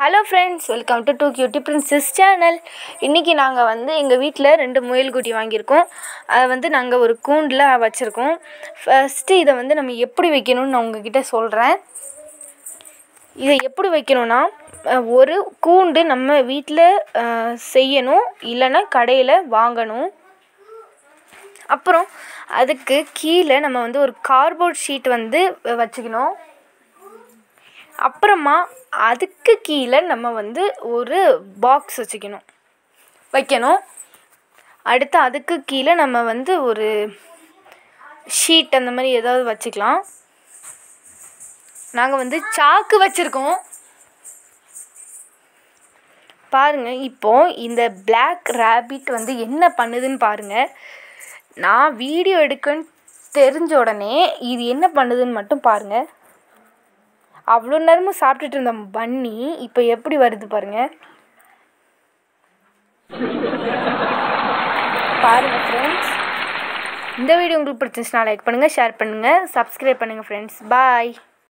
hello friends welcome to to cutie princess channel இன்றைக்கி நாங்கள் வந்து எங்கள் வீட்டில் ரெண்டு முயல் குட்டி வாங்கியிருக்கோம் அதை வந்து நாங்கள் ஒரு கூண்டில் வச்சுருக்கோம் ஃபஸ்ட்டு இதை வந்து நம்ம எப்படி வைக்கணும்னு நான் உங்ககிட்ட சொல்கிறேன் இதை எப்படி வைக்கணும்னா அஹ், ஒரு கூண்டு நம்ம வீட்டில் அஹ், செய்யணும் இல்லைன்னா கடையில் வாங்கணும் அப்புறம் அதுக்கு கீழே நம்ம வந்து ஒரு கார்ட்போர்ட் ஷீட் வந்து வ- வச்சுக்கணும் அப்புறமா அதுக்கு கீழே நம்ம வந்து ஒரு பாக்ஸ் வச்சுக்கணும் வைக்கணும் அடுத்து அதுக்கு கீழே நம்ம வந்து ஒரு ஷீட் அந்த மாதிரி ஏதாவது வச்சுக்கலாம் நாங்கள் வந்து சாக்கு வச்சுருக்கோம் பாருங்க இப்போ இந்த Black rabbit வந்து என்ன பண்ணுதுன்னு பாருங்க நான் வீடியோ எடுக்கன்னு தெரிஞ்ச உடனே இது என்ன பண்ணுதுன்னு மட்டும் பாருங்க அவ்வளோ நேரமும் சாப்பிட்டுட்டு இருந்த பன்னி இப்போ எப்படி வருது பாருங்க பாருங்க ஃப்ரெண்ட்ஸ் இந்த வீடியோ உங்களுக்கு பிடிச்சிருந்துச்சுன்னா லைக் பண்ணுங்கள் ஷேர் பண்ணுங்கள் சப்ஸ்கிரைப் பண்ணுங்கள் ஃப்ரெண்ட்ஸ் பாய்